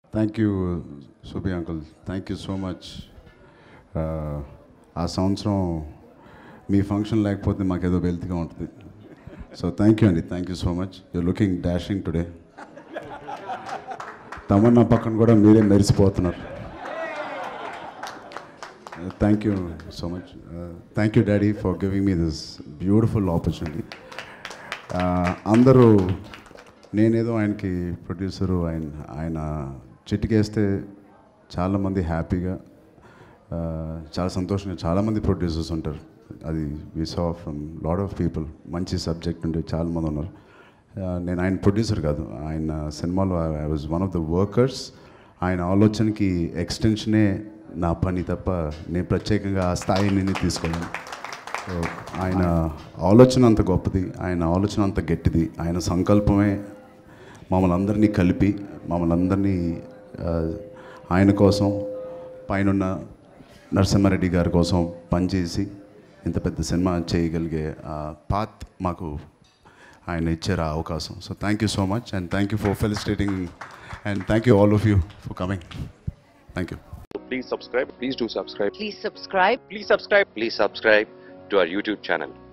Thank you Subi uncle thank you so much ఆ సంవత్సరం మీ ఫంక్షన్ లేకపోతే మాకేదో వెల్త్గా ఉంటుంది సో థ్యాంక్ యూ అండి thank you so much you looking dashing today Tamannaah పక్కన కూడా మీరే మెరిసిపోతున్నారు thank you so much thank you daddy for giving me this beautiful opportunity అందరూ నేనేదో ఆయనకి ప్రొడ్యూసరు ఆయన ఆయన చిటికేస్తే చాలామంది హ్యాపీగా చాలా సంతోషంగా చాలామంది ప్రొడ్యూసర్స్ ఉంటారు అది we saw from lot of people మంచి సబ్జెక్ట్ ఉండే చాలామంది ఉన్నారు Uh, నేను ఆయన ప్రొడ్యూసర్ కాదు ఆయన సినిమాలో I was one of the workers ఆయన ఆలోచనకి ఎక్స్టెన్షనే నా పని తప్ప నేను ప్రత్యేకంగా ఆ స్థాయి నేను తీసుకోలేను సో ఆయన ఆలోచన అంత గొప్పది ఆయన ఆలోచన అంత గట్టిది ఆయన సంకల్పమే మమ్మల్ని అందరినీ కలిపి మమ్మల్ని అందరినీ ఆ, ఆయన కోసం పైనున్న నరసింహారెడ్డి గారి కోసం పనిచేసి ఇంత పెద్ద సినిమా చేయగలిగే ఆ పాత్ మాకు ఆయన ఇచ్చారు ఆ అవకాశం so thank you so much and thank you for felicitating and thank you all of you for coming thank you Please subscribe. Please do subscribe. Please subscribe. Please subscribe. Please subscribe to our YouTube channel.